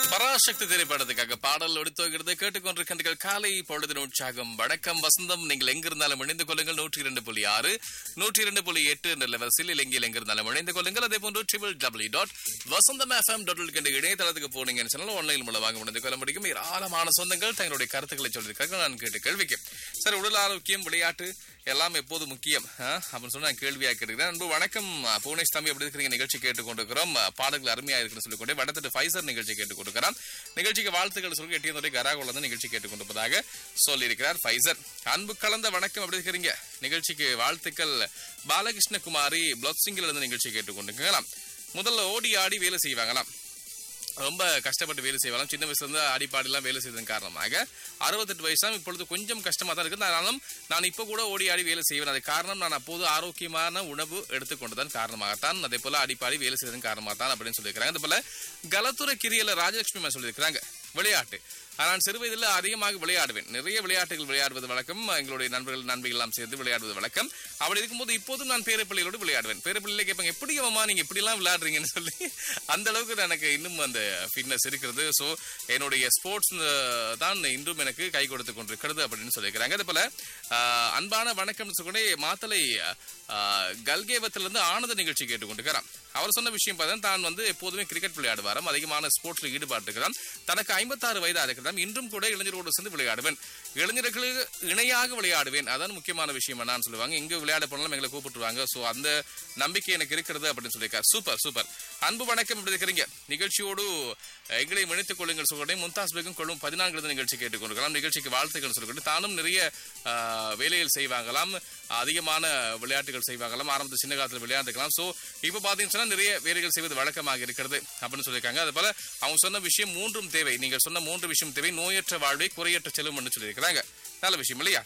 பராசக்தி திரைப்படத்துக்காக பாடல் ஒடித்தோகிறது கேட்டுக்கொண்டிருக்கின்றீர்கள் காலை பொழுதின் உற்சாகம் வணக்கம் வசந்தம் நீங்கள் எங்கிருந்தாலும் இணைந்து கொள்ளுங்கள் நூற்றி இரண்டு புள்ளி ஆறு நூற்றி இரண்டு புள்ளி எட்டு என்ற லெவல்ஸில் இலங்கையில் எங்கிருந்தாலும் இணைந்து கொள்ளுங்கள் அதே போன்று triple W dot Vasantham FM dot என்ற இணையதளத்துக்கு போனீங்கன்னு சொன்னால் ஆன்லைன் மூலமாக இணைந்து கொள்ள முடியும் ஏராளமான சொந்தங்கள் தங்களுடைய கருத்துக்களை சொல்லியிருக்காங்க நான் கேட்டு கேள்விக்கு சரி உடல் ஆரோக்கியம் விளையாட்டு எல்லாம் எப்போது முக்கியம் ஆ? அப்படின்னு சொல்லி நான் கேள்வியா கேட்டுக்கிறேன் அன்பு வணக்கம் புவனேஷ் தம்பி எப்படி இருக்கிறீங்க நிகழ்ச்சி கேட்டுக்கொண்டிருக்கிறோம் பாடல்கள் அருமையா இருக்குன்னு சொல்லிக்கொண்டே வடத்தட்டு ஃபைசர் நிகழ்ச்சி கேட்டுக்கொண்டிருக்கிறார் நிகழ்ச்சிக்கு வாழ்த்துக்கள் சொல்லி எட்டியதுடைய கராகுல வந்து நிகழ்ச்சி கேட்டுக்கொண்டிருப்பதாக சொல்லியிருக்கிறார் ஃபைசர் அன்பு கலந்த வணக்கம் எப்படி இருக்கிறீங்க நிகழ்ச்சிக்கு வாழ்த்துக்கள் பாலகிருஷ்ணகுமாரி பிளட் சிங்கில் இருந்து நிகழ்ச்சி கேட்டுக்கொண்டிருக்கலாம் முதல்ல ஓடி ஆடி வேலை செய்வாங்களாம் ரொம்ப கஷ்டப்பட்டு வேலை செய்வாங்க சின்ன வயசுல இருந்து அடிப்பாடிலாம் வேலை செய்ததன் காரணமாக அறுபத்தெட்டு வயசாம் இப்பொழுது கொஞ்சம் கஷ்டமா தான் இருக்கு ஆனாலும் நான் இப்போ கூட ஓடி ஆடி வேலை செய்வேன் அது காரணம் நான் அப்போது ஆரோக்கியமான உணவு எடுத்துக்கொண்டதன் காரணமாகத்தான் அதே போல அடிப்பாடி வேலை செய்ததன் காரணமாகத்தான் அப்படின்னு சொல்லியிருக்கிறாங்க அதே போல கலத்துறை கிரியல ராஜலட்சுமி அம்மா சொல்லியிருக்கிறாங்க விளையாட்டு நான் சிறு வயதில் அதிகமாக விளையாடுவேன் நிறைய விளையாட்டுகள் விளையாடுவது வழக்கம் எங்களுடைய நண்பர்கள் நண்பர்கள் எல்லாம் சேர்ந்து விளையாடுவது வழக்கம் அப்படி இருக்கும்போது இப்போதும் நான் பேரப்பிள்ளைகளோடு விளையாடுவேன் பேரப்பிள்ளைகளை கேட்பாங்க எப்படி அம்மா நீங்க இப்படி எல்லாம் விளையாடுறீங்கன்னு சொல்லி அந்த அளவுக்கு எனக்கு இன்னும் அந்த ஃபிட்னஸ் இருக்கிறது ஸோ என்னுடைய ஸ்போர்ட்ஸ் தான் இன்றும் எனக்கு கை கொடுத்து கொண்டிருக்கிறது அப்படின்னு சொல்லியிருக்கிறாங்க அதே போல ஆஹ், அன்பான வணக்கம் சொல்லி மாத்தலை ஆஹ், கல்கேவத்திலிருந்து ஆனந்த நிகழ்ச்சி கேட்டுக்கொண்டிருக்கிறான் அவர் சொன்ன விஷயம் பார்த்தா தான் வந்து எப்போதுமே கிரிக்கெட் விளையாடுவாராம் அதிகமான ஸ்போர்ட்ஸ்ல ஈடுபாடு இருக்கிறான் தனக்கு ஐம்பத்தாறு வயது இருக்கிறான் இன்றும் கூட இளைஞரோடு சேர்ந்து விளையாடுவேன் இளைஞர்களுக்கு இணையாக விளையாடுவேன் அதான் முக்கியமான விஷயம் நான் சொல்லுவாங்க எங்க விளையாட போனாலும் எங்களை கூப்பிட்டுருவாங்க சோ அந்த நம்பிக்கை எனக்கு இருக்கிறது அப்படின்னு சொல்லியிருக்காரு சூப்பர் சூப்பர் அன்பு வணக்கம் எப்படி இருக்கிறீங்க நிகழ்ச்சியோடு எங்களை இணைத்துக் கொள்ளுங்கள் சொல்லிட்டு மும்தாஸ் பேகும் கொள்ளும் பதினான்கு நிகழ்ச்சி கேட்டுக்கொண்டிருக்கலாம் நிகழ்ச்சிக்கு வாழ்த்துக்கள் சொல்லிட்டு தானும் நிறைய ஆஹ், வேலைகள் செய்வாங்களாம் அதிகமான விளையாட்டுகள் செய்வாங்களாம் ஆரம்பத்து சின்ன காலத்தில் விளையாண்டுக்கலாம் சோ இப்போ பாத்தீங்கன்னா சொன்னா நிறைய வேலைகள் செய்வது வழக்கமாக இருக்கிறது அப்படின்னு சொல்லியிருக்காங்க அது போல அவங்க சொன்ன விஷயம் மூன்றும் தேவை நீங்கள் சொன்ன மூன்று விஷயம் தேவை நோயற்ற வாழ்வை குறையற்ற செல்வம் சொல்லியிருக்கிறாங்க நல்ல விஷயம் இல்லையா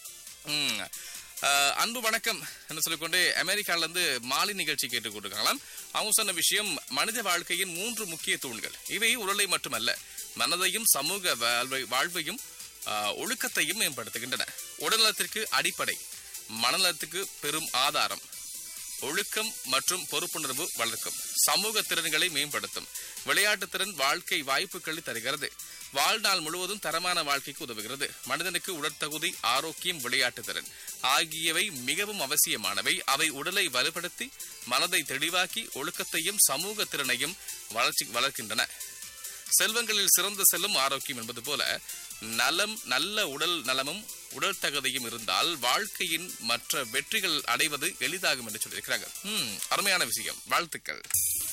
ம். அஹ், அன்பு வணக்கம் என்று சொல்லிக்கொண்டு அமெரிக்கால இருந்து மாலி நிகழ்ச்சி கேட்டுக் கொண்டிருக்காங்களாம் அவங்க சொன்ன விஷயம் மனித வாழ்க்கையின் மூன்று முக்கிய தூண்கள் இவை உடலை மட்டுமல்ல மனதையும் சமூக வாழ்வை வாழ்வையும் அஹ், ஒழுக்கத்தையும் மேம்படுத்துகின்றன உடல்நலத்திற்கு அடிப்படை மனநலத்துக்கு பெரும் ஆதாரம் ஒழுக்கம் மற்றும் பொறுப்புணர்வு வளர்க்கும் சமூக திறன்களை மேம்படுத்தும் விளையாட்டு திறன் வாழ்க்கை வாய்ப்புகளை தருகிறது வாழ்நாள் முழுவதும் தரமான வாழ்க்கைக்கு உதவுகிறது மனிதனுக்கு உடற்தகுதி ஆரோக்கியம் விளையாட்டு திறன் ஆகியவை மிகவும் அவசியமானவை அவை உடலை வலுப்படுத்தி மனதை தெளிவாக்கி ஒழுக்கத்தையும் சமூக திறனையும் வளர்ச்சி வளர்க்கின்றன செல்வங்களில் சிறந்த செல்லும் ஆரோக்கியம் என்பது போல நலம் நல்ல உடல் நலமும் உடல் தகுதியும் இருந்தால் வாழ்க்கையின் மற்ற வெற்றிகள் அடைவது எளிதாகும் என்று சொல்லியிருக்கிறாங்க ம், அருமையான விஷயம் வாழ்த்துக்கள்